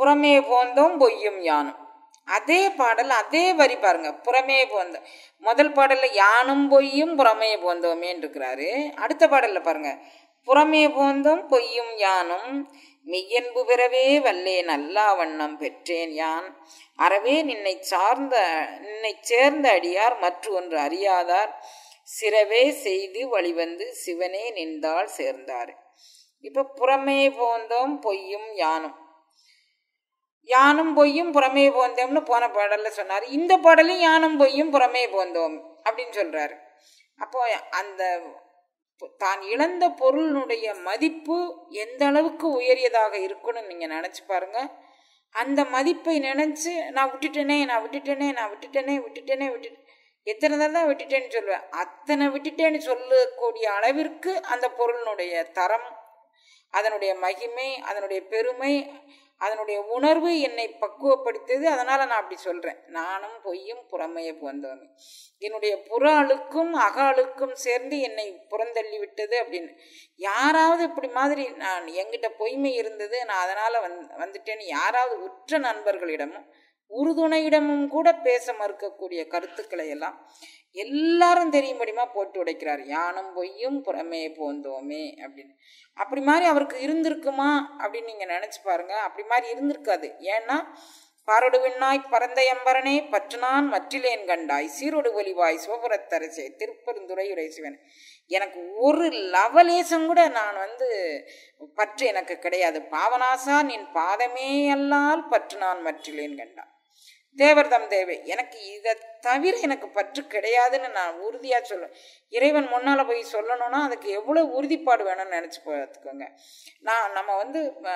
புறமே போந்தோம் பொய்யும் யானும் அதே பாடல் அதே வரி பாருங்க புறமே போந்தோம் முதல் பாடல்ல யானும் பொய்யும் புறமே போந்தோமேன்னு இருக்கிறாரு அடுத்த பாடல்ல பாருங்க புறமே போந்தோம் பொய்யும் யானும் மெய்யன்பு பெறவே வல்லேன் அல்லா வண்ணம் பெற்றேன் யான் அறவே நின்னை சார்ந்த நின்னை சேர்ந்த அடியார் மற்ற ஒன்று அறியாதார் சிறவே செய்து வழிவந்து சிவனே நின்றால் சேர்ந்தார் இப்ப புறமே போந்தோம் பொய்யும் யானும் யானும் பொய்யும் புறமே போந்தோம்னு போன பாடல்ல சொன்னார் இந்த பாடலையும் யானும் பொய்யும் புறமே போந்தோம் அப்படின்னு சொல்றாரு அப்போ அந்த தான் இழந்த பொருளினுடைய மதிப்பு எந்த அளவுக்கு உயரியதாக இருக்குன்னு நீங்க நினைச்சு பாருங்க அந்த மதிப்பை நினைச்சு நான் விட்டுட்டேனே நான் விட்டுட்டேனே நான் விட்டுட்டேனே விட்டுட்டேனே விட்டுட்டு எத்தனை தடவை தான் விட்டுட்டேன்னு சொல்லுவேன் அத்தனை விட்டுட்டேன்னு சொல்லக்கூடிய அளவிற்கு அந்த பொருளினுடைய தரம் அதனுடைய மகிமை அதனுடைய பெருமை அதனுடைய உணர்வு என்னை பக்குவப்படுத்தியது அதனால நான் அப்படி சொல்றேன் நானும் பொய்யும் புறமையை புகுந்தவன் என்னுடைய புற அழுக்கும் அக அழுக்கும் சேர்ந்து என்னை புறந்தள்ளி விட்டது அப்படின்னு யாராவது இப்படி மாதிரி நான் எங்கிட்ட பொய்மை இருந்தது நான் அதனால வந் வந்துட்டேன்னு யாராவது உற்ற நண்பர்களிடமும் உறுதுணையிடமும் கூட பேச மறுக்கக்கூடிய கருத்துக்களை எல்லாம் எல்லாரும் தெரியும்படிமா போட்டு உடைக்கிறார் யானும் பொய்யும் புறமே போந்தோமே அப்படின்னு அப்படி மாதிரி அவருக்கு இருந்திருக்குமா அப்படின்னு நீங்க நினைச்சு பாருங்க அப்படி மாதிரி இருந்திருக்காது ஏன்னா பாரொடுவிண்ணாய் பரந்த எம்பரனே பற்றுனான் மற்றிலேன் கண்டாய் சீரொடு ஒலிவாய் சிவபுரத்தரசே திருப்பெருந்துறையுரை சிவன் எனக்கு ஒரு லவலேசம் கூட நான் வந்து பற்று எனக்கு கிடையாது பாவனாசா நின் பாதமே அல்லால் பற்று நான் மற்றிலேன் கண்டான் தேவர்தம் தேவை எனக்கு இதை தவிர எனக்கு பற்று கிடையாதுன்னு நான் உறுதியாக சொல்லுவேன் இறைவன் முன்னால் போய் சொல்லணும்னா அதுக்கு எவ்வளோ உறுதிப்பாடு வேணும்னு நினச்சி பார்த்துக்கோங்க நான் நம்ம வந்து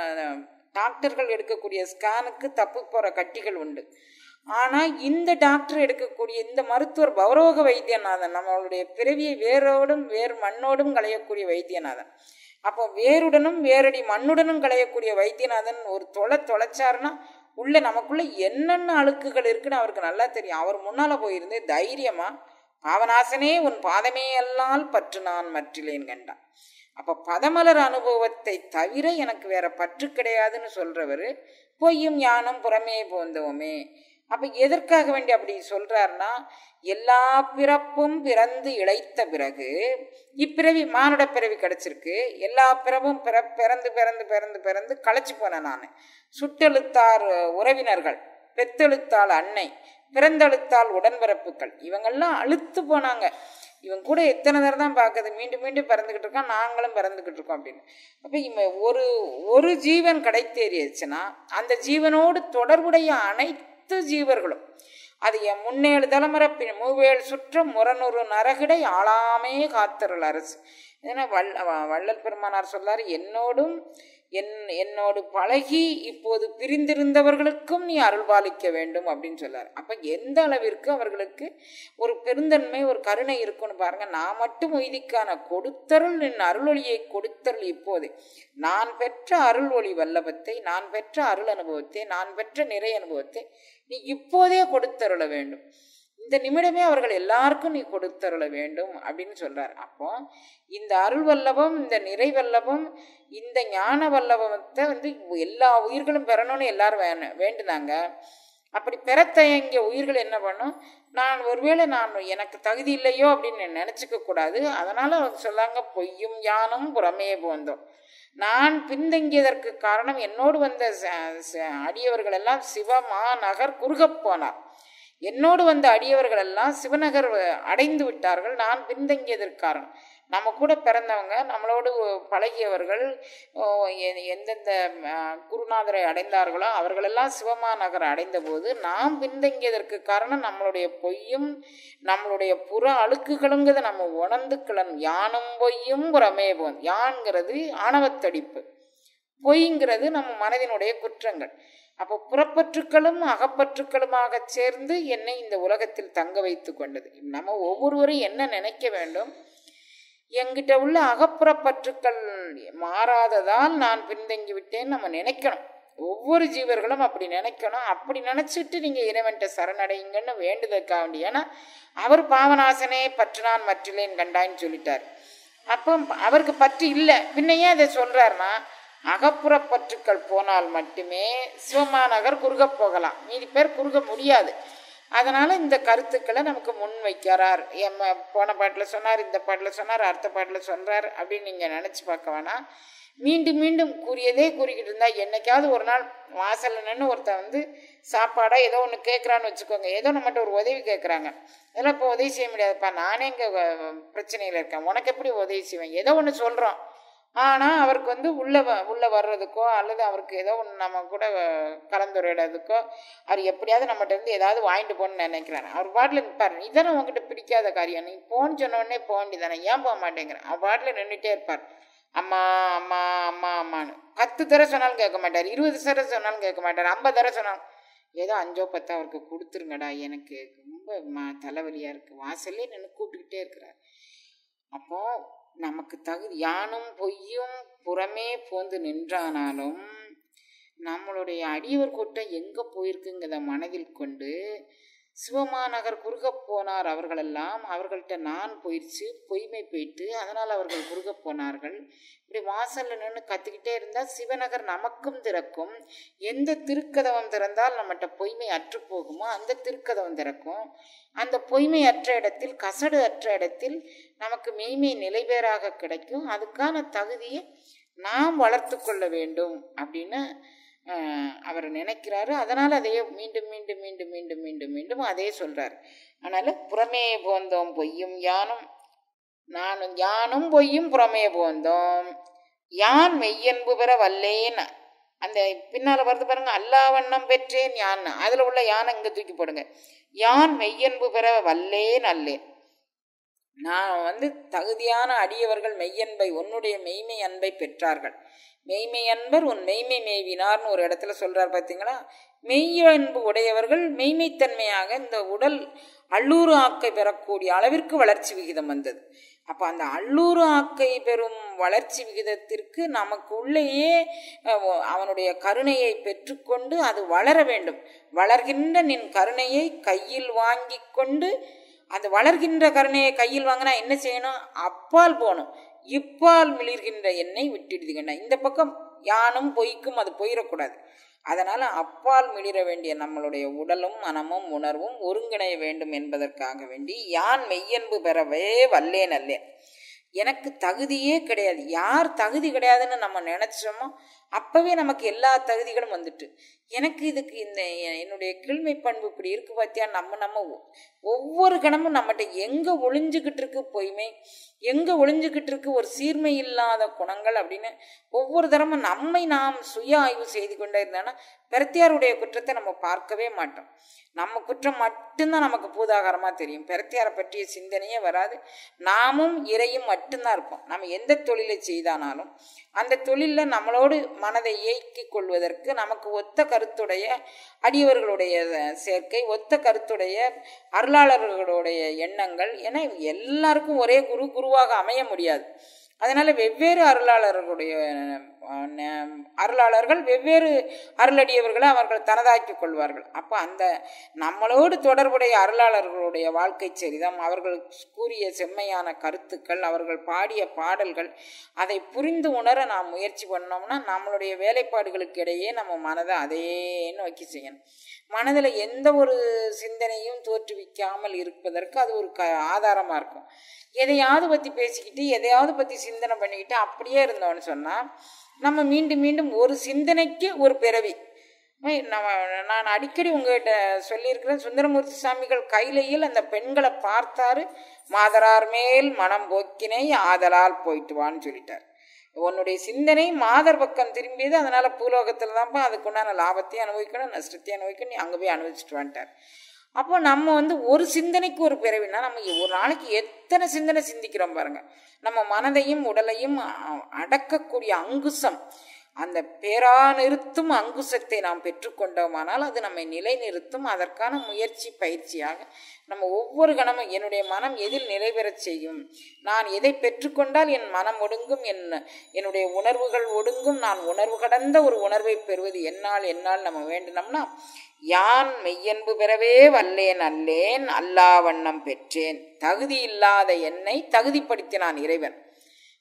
டாக்டர்கள் எடுக்கக்கூடிய ஸ்கேனுக்கு தப்பு போகிற கட்டிகள் உண்டு ஆனால் இந்த டாக்டர் எடுக்கக்கூடிய இந்த மருத்துவர் பௌரோக வைத்தியநாதன் நம்மளுடைய பிறவியை வேரோடும் வேறு மண்ணோடும் களையக்கூடிய வைத்தியநாதன் அப்போ வேருடனும் வேரடி மண்ணுடனும் களையக்கூடிய வைத்தியநாதன் ஒரு தொலை தொலைச்சாருன்னா உள்ள நமக்குள்ள என்னென்ன அழுக்குகள் இருக்குன்னு அவருக்கு நல்லா தெரியும் அவர் முன்னால போயிருந்து தைரியமா பாவநாசனே உன் பாதமே அல்லால் பற்று நான் மற்றிலேன் கண்டான் அப்ப பதமலர் அனுபவத்தை தவிர எனக்கு வேற பற்று கிடையாதுன்னு சொல்றவர் பொய்யும் ஞானம் புறமே போந்தோமே அப்ப எதற்காக வேண்டி அப்படி சொல்றாருன்னா எல்லா பிறப்பும் பிறந்து இழைத்த பிறகு இப்பிறவி மானுட பிறவி கிடைச்சிருக்கு எல்லா பிறவும் பிற பிறந்து பிறந்து பிறந்து பிறந்து களைச்சு போனேன் நான் சுட்டெழுத்தார் உறவினர்கள் பெத்தெழுத்தாள் அன்னை பிறந்தெழுத்தாள் உடன்பிறப்புகள் இவங்கெல்லாம் அழுத்து போனாங்க இவன் கூட எத்தனை தடவை தான் பார்க்குது மீண்டும் மீண்டும் பிறந்துக்கிட்டு இருக்கான் நாங்களும் பிறந்துக்கிட்டு இருக்கோம் அப்படின்னு அப்போ இவன் ஒரு ஒரு ஜீவன் கிடைத்தேறிடுச்சுன்னா அந்த ஜீவனோடு தொடர்புடைய அனைத்து ஜீவர்களும் அது என் முன்னேழு தலைமுறை பின் மூவேழு சுற்றம் முரநூறு நரகிடை ஆளாமே காத்தருள் அரசு ஏன்னா வல் வள்ளல் பெருமானார் சொல்லார் என்னோடும் என் என்னோடு பழகி இப்போது பிரிந்திருந்தவர்களுக்கும் நீ அருள்பாலிக்க வேண்டும் அப்படின்னு சொல்லார் அப்ப எந்த அளவிற்கு அவர்களுக்கு ஒரு பெருந்தன்மை ஒரு கருணை இருக்குன்னு பாருங்க நான் மட்டும் உய்திக்கான கொடுத்தருள் என் அருளொளியை கொடுத்தருள் இப்போது நான் பெற்ற அருள் ஒளி வல்லபத்தை நான் பெற்ற அருள் அனுபவத்தை நான் பெற்ற நிறை அனுபவத்தை நீ இப்போதே கொடுத்தருள வேண்டும் இந்த நிமிடமே அவர்கள் எல்லாருக்கும் நீ கொடுத்தருள வேண்டும் அப்படின்னு சொல்றார் அப்போ இந்த அருள் வல்லபம் இந்த நிறை வல்லபம் இந்த ஞான வல்லபத்தை வந்து எல்லா உயிர்களும் பெறணும்னு எல்லாரும் வே வேண்டுனாங்க அப்படி பெற தயங்கிய உயிர்கள் என்ன பண்ணும் நான் ஒருவேளை நான் எனக்கு தகுதி இல்லையோ அப்படின்னு நினச்சிக்க கூடாது அதனால அவங்க சொல்லாங்க பொய்யும் யானும் புறமே போந்தோம் நான் பின்தங்கியதற்கு காரணம் என்னோடு வந்த அடியவர்கள் எல்லாம் சிவமா நகர் குறுகப் போனார் என்னோடு வந்த அடியவர்கள் எல்லாம் சிவநகர் அடைந்து விட்டார்கள் நான் பின்தங்கியதற்கு காரணம் நம்ம கூட பிறந்தவங்க நம்மளோடு பழகியவர்கள் எந்தெந்த குருநாதரை அடைந்தார்களோ அவர்களெல்லாம் சிவமா நகர் அடைந்த போது நாம் பின்தங்கியதற்கு காரணம் நம்மளுடைய பொய்யும் நம்மளுடைய புற அழுக்குகளுங்கிறத நம்ம உணர்ந்து கிளன் யானும் பொய்யும் புறமே போன் யான்கிறது ஆணவத்தடிப்பு பொய்ங்கிறது நம்ம மனதினுடைய குற்றங்கள் அப்போ புறப்பற்றுக்களும் அகப்பற்றுக்களுமாக சேர்ந்து என்னை இந்த உலகத்தில் தங்க வைத்து கொண்டது நம்ம ஒவ்வொருவரும் என்ன நினைக்க வேண்டும் எங்கிட்ட உள்ள அகப்புறப்பற்றுக்கள் மாறாததால் நான் பின்தங்கி விட்டேன்னு நம்ம நினைக்கணும் ஒவ்வொரு ஜீவர்களும் அப்படி நினைக்கணும் அப்படி நினைச்சிட்டு நீங்க இறைவன்ட்ட சரணடையுங்கன்னு வேண்டுதற்காக வேண்டிய ஏன்னா அவர் பாவநாசனே பற்றுனான் மற்றிலேன் கண்டான்னு சொல்லிட்டார் அப்போ அவருக்கு பற்று இல்லை பின்ன ஏன் அதை சொல்றாருன்னா அகப்புறப் பற்றுக்கள் போனால் மட்டுமே சிவமாநகர் குறுகப் போகலாம் மீதி பேர் குறுக முடியாது அதனால இந்த கருத்துக்களை நமக்கு முன் வைக்கிறார் எம்ம போன பாட்டில் சொன்னார் இந்த பாட்டில் சொன்னார் அடுத்த பாட்டில் சொல்றார் அப்படின்னு நீங்கள் நினச்சி பார்க்க வேணாம் மீண்டும் மீண்டும் கூறியதே கூறிக்கிட்டு இருந்தா என்னைக்காவது ஒரு நாள் வாசல்ல நின்று ஒருத்தன் வந்து சாப்பாடா ஏதோ ஒன்று கேட்குறான்னு வச்சுக்கோங்க ஏதோ நம்மகிட்ட ஒரு உதவி கேட்குறாங்க இதெல்லாம் இப்போ உதவி செய்ய முடியாதுப்பா நானே இங்கே பிரச்சனையில் இருக்கேன் உனக்கு எப்படி உதவி செய்வேன் ஏதோ ஒன்று சொல்கிறோம் ஆனால் அவருக்கு வந்து உள்ளே வ உள்ளே வர்றதுக்கோ அல்லது அவருக்கு ஏதோ ஒன்று நம்ம கூட வ- கலந்துரையாடுறதுக்கோ அவர் எப்படியாவது நம்மகிட்ட இருந்து ஏதாவது வாங்கிட்டு போகணும்னு நினைக்கிறாரு அவர் பாட்டில் நிற்பார் இதானே உங்ககிட்ட பிடிக்காத காரியம் நீ போன்னு சொன்ன உடனே போக வேண்டியதானே ஏன் போக மாட்டேங்கிறேன் அவர் பாட்டில் நின்றுட்டே இருப்பார் அம்மா அம்மா அம்மா அம்மான்னு பத்து தடவை சொன்னாலும் கேட்க மாட்டார் இருபது தடவை சொன்னாலும் கேட்க மாட்டார் ஐம்பது தடவை சொன்னாலும் ஏதோ அஞ்சோ பத்தோ அவருக்கு கொடுத்துருங்கடா எனக்கு ரொம்ப ம தலைவலியாக இருக்குது வாசல்லே நின்று கூப்பிட்டுக்கிட்டே இருக்கிறார் அப்போ நமக்கு தகுதி யானும் பொய்யும் புறமே போந்து நின்றானாலும் நம்மளுடைய அடியவர் கூட்டம் எங்கே போயிருக்குங்கிறத மனதில் கொண்டு சிவமாநகர் குறுகப் போனார் அவர்களெல்லாம் அவர்கள்ட்ட நான் போயிடுச்சு பொய்மை போயிட்டு அதனால் அவர்கள் குறுகப் போனார்கள் இப்படி வாசல்ல நின்று கத்திக்கிட்டே இருந்தால் சிவநகர் நமக்கும் திறக்கும் எந்த திருக்கதவம் திறந்தால் நம்மகிட்ட பொய்மை அற்று போகுமோ அந்த திருக்கதவம் திறக்கும் அந்த பொய்மை அற்ற இடத்தில் கசடு அற்ற இடத்தில் நமக்கு மெய்மை நிலைபேறாக கிடைக்கும் அதுக்கான தகுதியை நாம் வளர்த்து கொள்ள வேண்டும் அப்படின்னு ஆஹ், அவர் நினைக்கிறாரு அதனால் அதையே மீண்டும் மீண்டும் மீண்டும் மீண்டும் மீண்டும் மீண்டும் அதே சொல்றார் அதனால புறமே போந்தோம் பொய்யும் யானும் நானும் யானும் பொய்யும் புறமே போந்தோம் யான் மெய்யன்பு பெற வல்லேன் அந்த பின்னால வருது பாருங்க அல்லா வண்ணம் பெற்றேன் யான் அதுல உள்ள யானை இங்க தூக்கி போடுங்க யான் மெய்யன்பு பெற வல்லேன் அல்லேன் நான் வந்து தகுதியான அடியவர்கள் மெய்யன்பை உன்னுடைய மெய்மை அன்பை பெற்றார்கள் மெய்மை அன்பர் உன் மெய்மை மேவினார்னு ஒரு இடத்துல சொல்றார் பார்த்தீங்களா மெய்யன்பு உடையவர்கள் மெய்மைத்தன்மையாக இந்த உடல் அல்லூறு ஆக்கை பெறக்கூடிய அளவிற்கு வளர்ச்சி விகிதம் வந்தது அப்போ அந்த அல்லூறு ஆக்கை பெறும் வளர்ச்சி விகிதத்திற்கு நமக்கு உள்ளேயே அஹ், அவனுடைய கருணையை பெற்றுக்கொண்டு அது வளர வேண்டும் வளர்கின்ற நின் கருணையை கையில் வாங்கி கொண்டு அந்த வளர்கின்ற கருணையை கையில் வாங்கினா என்ன செய்யணும் அப்பால் போகணும் இப்பால் மிளிர்கின்ற எண்ணெய் விட்டுடுதுகண்ணா இந்த பக்கம் யானும் பொய்க்கும் அது போயிடக்கூடாது அதனால் அப்பால் மிளிர வேண்டிய நம்மளுடைய உடலும் மனமும் உணர்வும் ஒருங்கிணைய வேண்டும் என்பதற்காக வேண்டி யான் மெய்யன்பு பெறவே வல்லேன் அல்லேன் எனக்கு தகுதியே கிடையாது யார் தகுதி கிடையாதுன்னு நம்ம நினைச்சோமோ அப்பவே நமக்கு எல்லா தகுதிகளும் வந்துட்டு எனக்கு இதுக்கு இந்த எ- என்னுடைய கீழ்மை பண்பு இப்படி இருக்கு பார்த்தியா நம்ம நம்ம ஒ- ஒவ்வொரு கணமும் நம்மகிட்ட எங்க ஒளிஞ்சுக்கிட்டு இருக்கு பொய்மை எங்க ஒளிஞ்சுக்கிட்டு இருக்கு ஒரு சீர்மை இல்லாத குணங்கள் அப்படின்னு ஒவ்வொரு தரமும் நம்மை நாம் சுய ஆய்வு செய்து கொண்டே இருந்தோன்னா பெரத்தியாருடைய குற்றத்தை நம்ம பார்க்கவே மாட்டோம் நம்ம குற்றம் மட்டும்தான் நமக்கு பூதாகாரமாக தெரியும் பெரத்தியாரை பற்றிய சிந்தனையே வராது நாமும் இறையும் மட்டும்தான் இருப்போம் நம்ம எந்த தொழிலை செய்தானாலும் அந்த தொழிலில் நம்மளோடு மனதை இயக்கிக் கொள்வதற்கு நமக்கு ஒத்த கருத்துடைய அடியவர்களுடைய சேர்க்கை ஒத்த கருத்துடைய அருளாளர்களுடைய எண்ணங்கள் என எல்லாருக்கும் ஒரே குரு குருவாக அமைய முடியாது அதனால வெவ்வேறு அருளாளர்களுடைய அஹ், ந- அருளாளர்கள் வெவ்வேறு அருளடியவர்களை அவர்கள் தனதாக்கிக் கொள்வார்கள் அப்போ அந்த நம்மளோடு தொடர்புடைய அருளாளர்களுடைய வாழ்க்கை சரிதம் அவர்கள் கூறிய செம்மையான கருத்துக்கள் அவர்கள் பாடிய பாடல்கள் அதை புரிந்து உணர நாம் முயற்சி பண்ணோம்னா நம்மளுடைய வேலைப்பாடுகளுக்கு இடையே நம்ம மனதை அதே நோக்கி செய்யணும் மனதில் எந்த ஒரு சிந்தனையும் தோற்றுவிக்காமல் இருப்பதற்கு அது ஒரு க ஆதாரமாக இருக்கும் எதையாவது பற்றி பேசிக்கிட்டு எதையாவது பற்றி சிந்தனை பண்ணிக்கிட்டு அப்படியே இருந்தோம்னு சொன்னால் நம்ம மீண்டும் மீண்டும் ஒரு சிந்தனைக்கு ஒரு பிறவி ஐய், நம்ம நான் அடிக்கடி உங்ககிட்ட சொல்லியிருக்கிறேன் சுந்தரமூர்த்தி சாமிகள் கையிலையில் அந்த பெண்களை பார்த்தாரு மாதரார் மேல் மனம் போக்கினை ஆதலால் போயிட்டு வான்னு சொல்லிட்டார் உன்னுடைய சிந்தனை மாதர் பக்கம் திரும்பியது அதனால பூலோகத்தில் தான்ப்பா அதுக்குண்டான லாபத்தையும் அனுபவிக்கணும் நஷ்டத்தையும் அனுபவிக்கணும் நீ அங்கே போய் அனுபவிச்சுட்டு வந்துட்டார் அப்போ நம்ம வந்து ஒரு சிந்தனைக்கு ஒரு பிறவினா நம்ம ஒரு நாளைக்கு எத்தனை சிந்தனை சிந்திக்கிறோம் பாருங்க நம்ம மனதையும் உடலையும் அ- அடக்கக்கூடிய அங்குசம் அந்த பேரா நிறுத்தும் அங்குசத்தை நாம் பெற்றுக்கொண்டோமானால் அது நம்மை நிலைநிறுத்தும் அதற்கான முயற்சி பயிற்சியாக நம்ம ஒவ்வொரு கணமும் என்னுடைய மனம் எதில் நிலை பெறச் செய்யும் நான் எதை பெற்றுக்கொண்டால் என் மனம் ஒடுங்கும் என் என்னுடைய உணர்வுகள் ஒடுங்கும் நான் உணர்வு கடந்த ஒரு உணர்வை பெறுவது என்னால் என்னால் நம்ம வேண்டினோம்னா யான் மெய்யன்பு பெறவே வல்லேன் அல்லேன் அல்லா வண்ணம் பெற்றேன் தகுதி இல்லாத என்னை தகுதிப்படுத்தினான் இறைவன்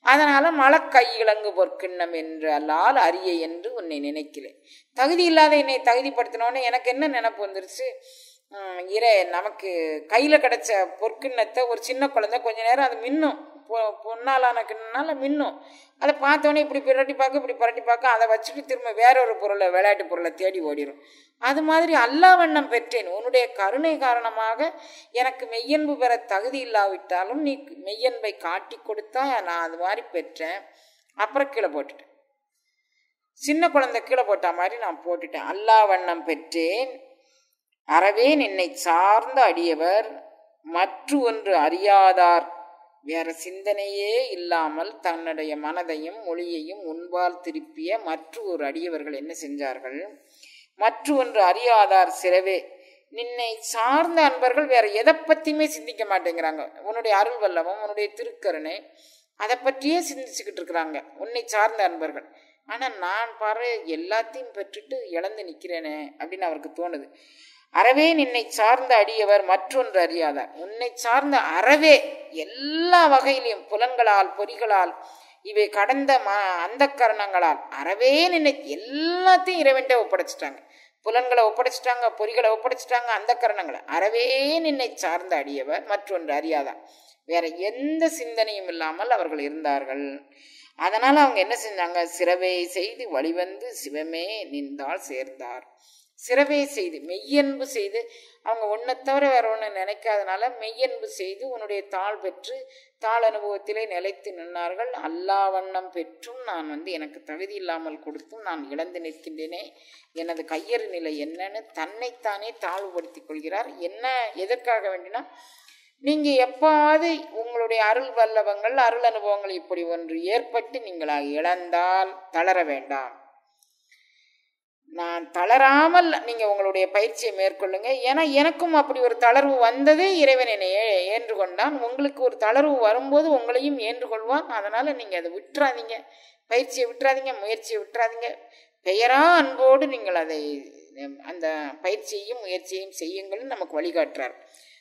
அதனால மழை கையிலங்கு பொற்கிண்ணம் என்று அல்லால் அரிய என்று உன்னை நினைக்கிறேன் தகுதி இல்லாத என்னை தகுதிப்படுத்தினோடனே எனக்கு என்ன நினப்பு வந்துருச்சு ஹம், இறை நமக்கு கையில் கிடைச்ச பொற்கிண்ணத்தை ஒரு சின்ன குழந்தை கொஞ்ச நேரம் அது மின்னும் பொ- பொன்னாலான கிண்ணனால மின்னும் அதை பார்த்தோன்னே இப்படி புரட்டி பார்க்க இப்படி புரட்டி பார்க்க அதை வச்சுட்டு திரும்ப வேற ஒரு பொருளை விளையாட்டு பொருளை தேடி ஓடிடும் அது மாதிரி அல்லா வண்ணம் பெற்றேன் உன்னுடைய கருணை காரணமாக எனக்கு மெய்யன்பு பெற தகுதி இல்லாவிட்டாலும் நீ மெய்யன்பை காட்டி கொடுத்தா நான் அது மாதிரி பெற்றேன் அப்புறம் கீழே போட்டுட்டேன் சின்ன குழந்தை கீழே போட்ட மாதிரி நான் போட்டுட்டேன் அல்லா வண்ணம் பெற்றேன் அறவே நின்னை சார்ந்த அடியவர் மற்ற ஒன்று அறியாதார் வேற சிந்தனையே இல்லாமல் தன்னுடைய மனதையும் மொழியையும் உன்பால் திருப்பிய மற்ற ஒரு அடியவர்கள் என்ன செஞ்சார்கள் மற்ற ஒன்று அறியாதார் சிறவே நின்னை சார்ந்த அன்பர்கள் வேற எதை பத்தியுமே சிந்திக்க மாட்டேங்கிறாங்க உன்னுடைய அருள் வல்லவம் உன்னுடைய திருக்கருணை அதை பற்றியே சிந்திச்சுக்கிட்டு இருக்கிறாங்க உன்னை சார்ந்த அன்பர்கள் ஆனா நான் பாரு எல்லாத்தையும் பெற்றுட்டு இழந்து நிக்கிறேனே அப்படின்னு அவருக்கு தோணுது அறவே நின்னை சார்ந்த அடியவர் மற்றொன்று அறியாதார் உன்னை சார்ந்த அறவே எல்லா வகையிலையும் புலன்களால் பொறிகளால் இவை கடந்த ம அந்த கரணங்களால் அறவே நின்னை எல்லாத்தையும் இறைவன்ட்ட ஒப்படைச்சிட்டாங்க புலன்களை ஒப்படைச்சிட்டாங்க பொறிகளை ஒப்படைச்சிட்டாங்க அந்த கரணங்களை அறவே நின்னை சார்ந்த அடியவர் மற்றொன்று அறியாதார் வேற எந்த சிந்தனையும் இல்லாமல் அவர்கள் இருந்தார்கள் அதனால அவங்க என்ன செஞ்சாங்க சிறவை செய்து வழிவந்து சிவமே நின்றால் சேர்ந்தார் சிறவே செய்து மெய்யன்பு செய்து அவங்க ஒன்றை தவிர வேற ஒன்று நினைக்காதனால மெய்யன்பு செய்து உன்னுடைய தாழ் பெற்று தாழ் அனுபவத்திலே நிலைத்து நின்றார்கள் அல்லா வண்ணம் பெற்றும் நான் வந்து எனக்கு தகுதி இல்லாமல் கொடுத்தும் நான் இழந்து நிற்கின்றேனே எனது கையறு நிலை என்னன்னு தன்னைத்தானே தாழ்வுபடுத்திக் கொள்கிறார் என்ன எதற்காக வேண்டினா நீங்க எப்பாவது உங்களுடைய அருள் வல்லவங்கள் அருள் அனுபவங்கள் இப்படி ஒன்று ஏற்பட்டு நீங்கள் இழந்தால் தளர வேண்டாம் நான் தளராமல் நீங்க உங்களுடைய பயிற்சியை மேற்கொள்ளுங்க ஏன்னா எனக்கும் அப்படி ஒரு தளர்வு வந்ததே இறைவன் என்னை ஏ- ஏற்றுக்கொண்டான் உங்களுக்கு ஒரு தளர்வு வரும்போது உங்களையும் ஏற்றுக்கொள்வான் அதனால நீங்க அதை விட்டுறாதீங்க பயிற்சியை விட்டுறாதீங்க முயற்சியை விட்டுறாதீங்க பெயரா அன்போடு நீங்கள் அதை அந்த பயிற்சியையும் முயற்சியையும் செய்யுங்கள்னு நமக்கு வழிகாட்டுறார்